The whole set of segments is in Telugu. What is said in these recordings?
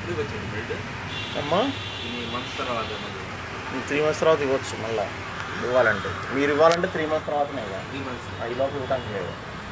ఎప్పుడు వచ్చింది బ్లడ్ అమ్మా ఇన్ని మంత్స్ తర్వాత మరి త్రీ మంత్స్ తర్వాత ఇవ్వచ్చు మళ్ళీ ఇవ్వాలంటే మీరు ఇవ్వాలంటే త్రీ మంత్స్ తర్వాతనే ఇక త్రీ మంత్స్ ఈ లోపల ఇవ్వడానికి లేదు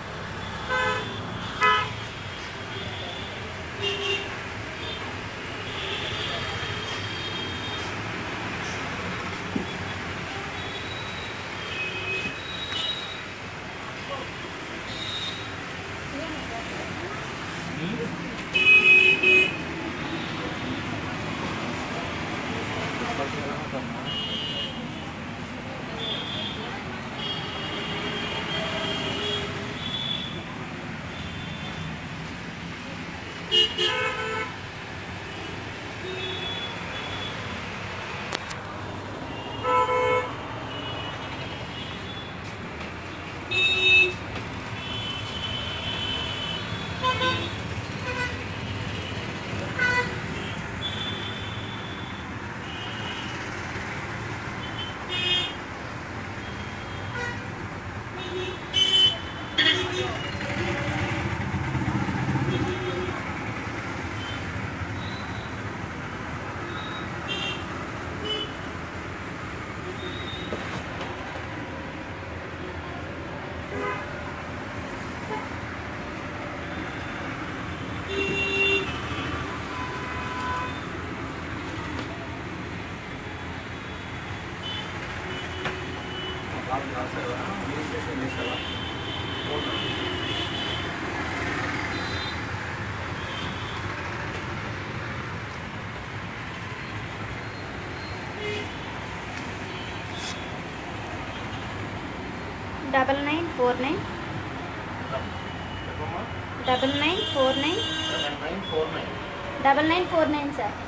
డబల్ నైన్ ఫోర్ నైన్ చెప్పమ్మా double nine four nine seven nine four nine double nine four nine sir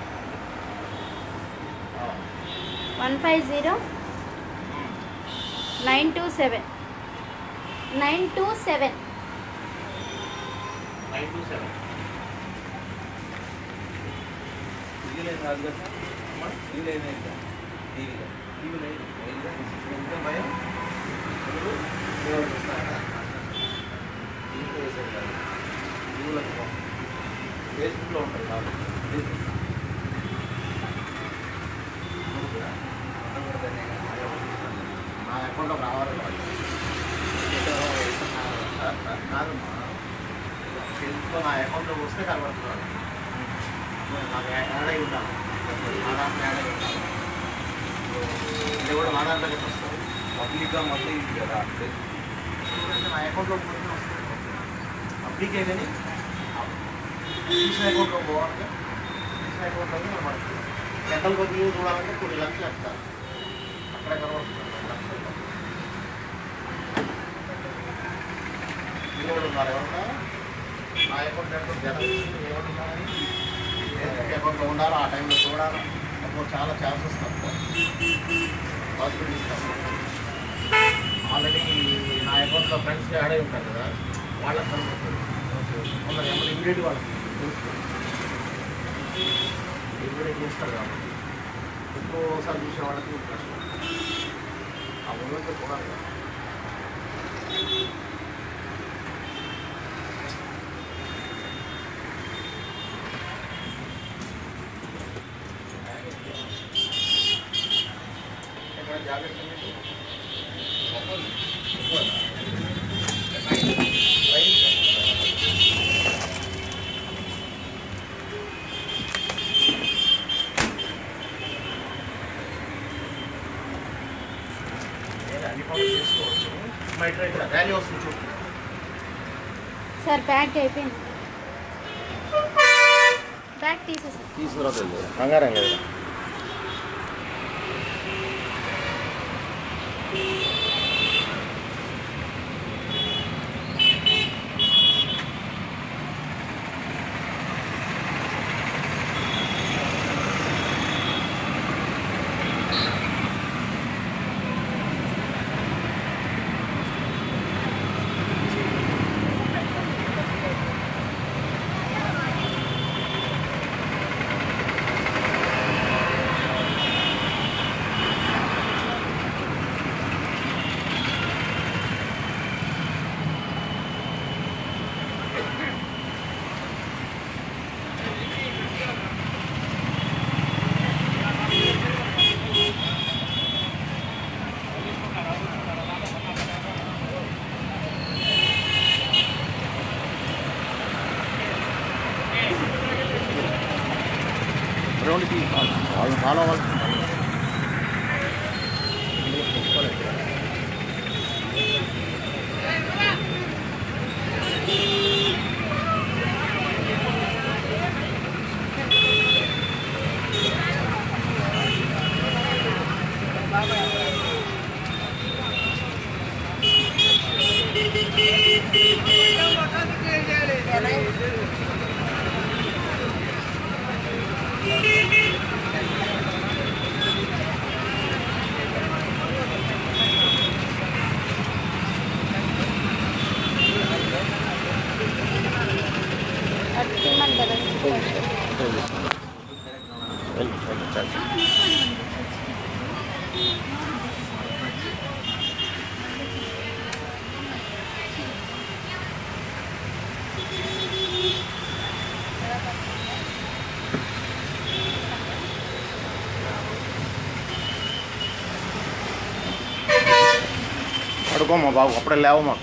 one five zero nine two seven nine two seven nine two seven టీవీలో ఏం రాదు కదా సార్ అమ్మా టీవీలో ఏం లేదు సార్ టీవీలో టీవీలో ఏం లేదు కదా? ఎందుకు భయం ఎందుకు? ఎవరు చూస్తారా? టీవీలో వేసేది కాదు టీవీలో ఫేస్బుక్లో ఉంటుంది కాబట్టి ఫేస్బుక్. నువ్వు కూడా? నువ్వు కూడా దాన్ని ఆయోచించాలి. నా అకౌంట్లో రావాలి వాళ్ళు ఏదో వేస్తున్నారు. కాదమ్మా ఫేస్బుక్లో నా అకౌంట్లో వస్తే కనబడుతున్నాడు నాకు యాడ్ అయి ఉంటాను నా దాంట్లో యాడ్ అయి ఉంటాను ఇది కూడా నా దాంట్లోకి వస్తుంది పబ్లిక్గా మొత్తం ఇది కదా ఎందుకంటే నా అకౌంట్లో పోయిన వస్తుంది పబ్లికే కానీ తీసిన అకౌంట్లో పోవాలంటే తీసిన అకౌంట్లోకి కనబడుతుంది గంటల కొద్ది చూడాలంటే కొన్ని లక్షలు ఎత్తారు అక్కడే కనబడుతుంది రెండు లక్షలు మీరు కూడా ఉన్నారు ఎవరన్నా నా అకౌంట్ అకౌంట్ జనం ఏమంటున్నారని ఫేస్బుక్ అకౌంట్లో ఉండాలి ఆ టైంలో చూడాలి అప్పుడు చాలా ఛాన్సెస్ తక్కువ పాసిబిలిటీస్ తక్కువ ఆల్రెడీ నా అకౌంట్లో ఫ్రెండ్స్ యాడ్ అయి ఉంటారు కదా వాళ్ళకి కనబడుతుంది కొందరు ఏమన్నా ఇమీడియట్ వాళ్ళకి తెలుస్తుంది ఇమీడియట్ చేస్తారు కాబట్టి ఎక్కువసారి చూసే వాళ్ళకి కష్టం ఆ మూమెంట్ చూడాలి కదా ఎక్కడ జాగ్రత్త ఉంది? అన్ని పనులు చేసుకోవచ్చు మైట్రో ఇక్కడ ర్యాలీ వస్తుంది చూడు సార్ బ్యాగ్ అయిపోయింది బ్యాగ్ తీసేసాను తీసుకురాదు కంగారం లేదు వాళ్ళని ఫాలో అవ్వాలి అట్టిమంటారు పడుకోమ్మా బాబు అప్పుడే లేవు మాకు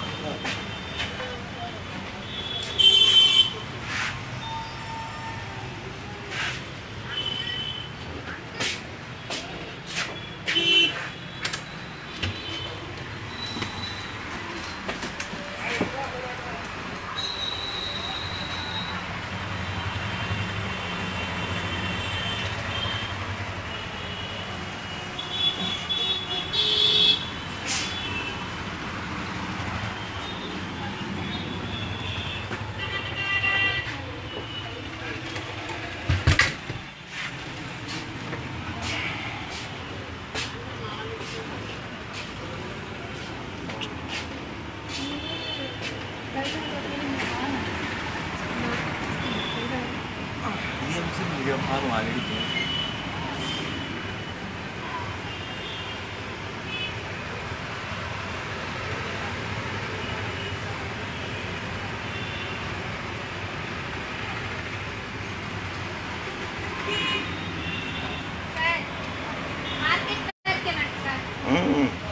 DMC medium hall already market sir మ్మ్.